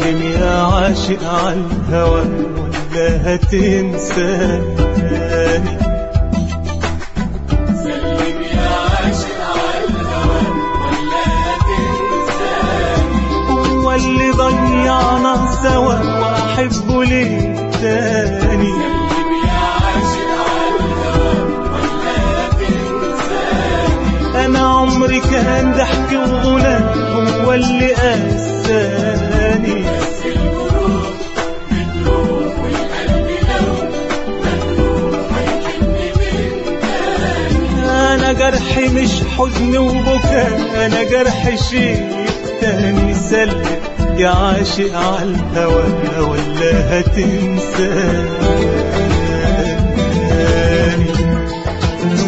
سلم يا عاشق على الهوى ولا هتنساني سلم يا عاشق على الهوى ولا هتنساني هو اللي ضيعنا سوا واحبه ليه تاني سلم يا عاشق على الهوى ولا هتنساني انا عمري كان ضحك وغنى هو اللي قساني بس القلوب بتروح والقلب لو مجروح هيحن من تاني انا جرحي مش حزن وبكاء انا جرحي شيء تاني سلم يا عاشق على الهوى ولا هتنساني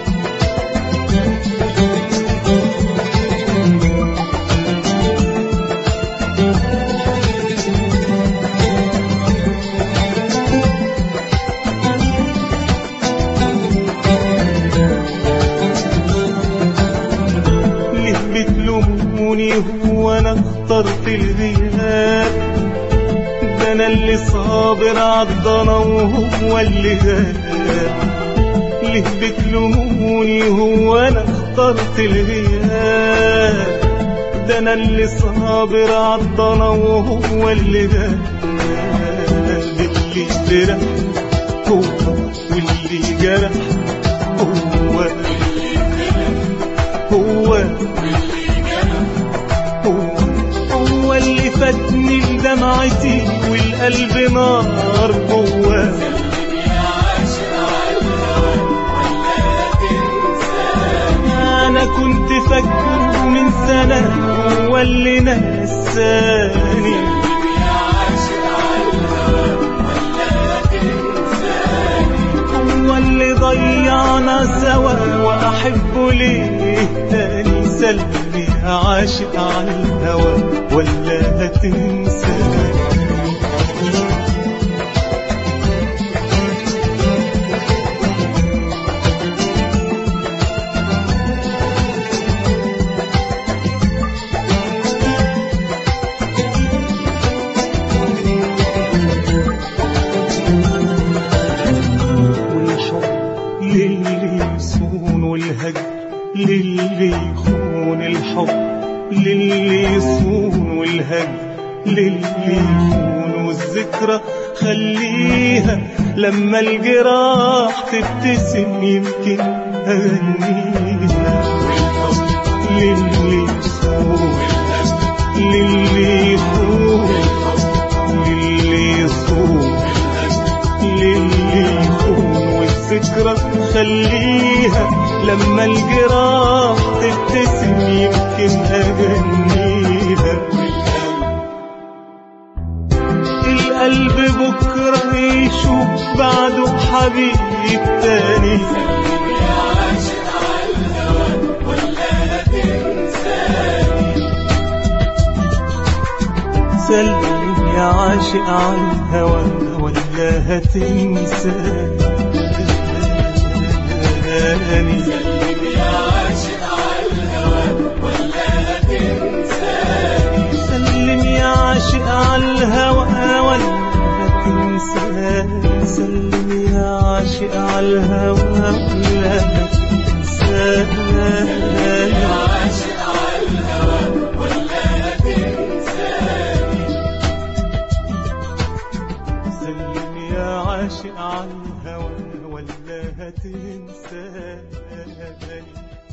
ليه بتلوموني هو انا اخترت الغياب ده انا اللي صابر عالضنا وهو اللي غاب ليه بتلوموني هو انا اخترت الغياب ده انا اللي صابر عالضنا وهو اللي غاب اللي فرح هو واللي جرح هو هو هو هو اللي فاتني بدمعتي والقلب نار جواه يا عاشق على الهوى ولا هتنساني انا كنت فاكره من سنة هو اللي نساني يا عاشق على الهوى ولا هتنساني هو اللي ضيعنا سوا واحبه ليه تاني سلبي عاشق على الهوى ولا هتنساني والحب للي يصون والهجر للي يخون الحب للي يصون والهجر للي يخون والذكرى خليها لما الجراح تبتسم يمكن أغنيها والحب للي يصون للي يخون للي يصون للي يخون والذكرى خليها لما الجراح تبتسم يمكن أغنيها القلب بكرة يشوف بعده حبيب تاني يا عاشق على الهوى ولا هتنساني سلم يا عاشق على الهوى ولا هتنساني سلم يا عاشق على الهوى ولا هتنساني سلم يا عاشق على الهوى ولا تنساني سلم يا عاشق على الهوى ولا تنساني يا عاشق على الهوى ولا هتنساني سلم يا عاشق على الهوى ولا هتنساني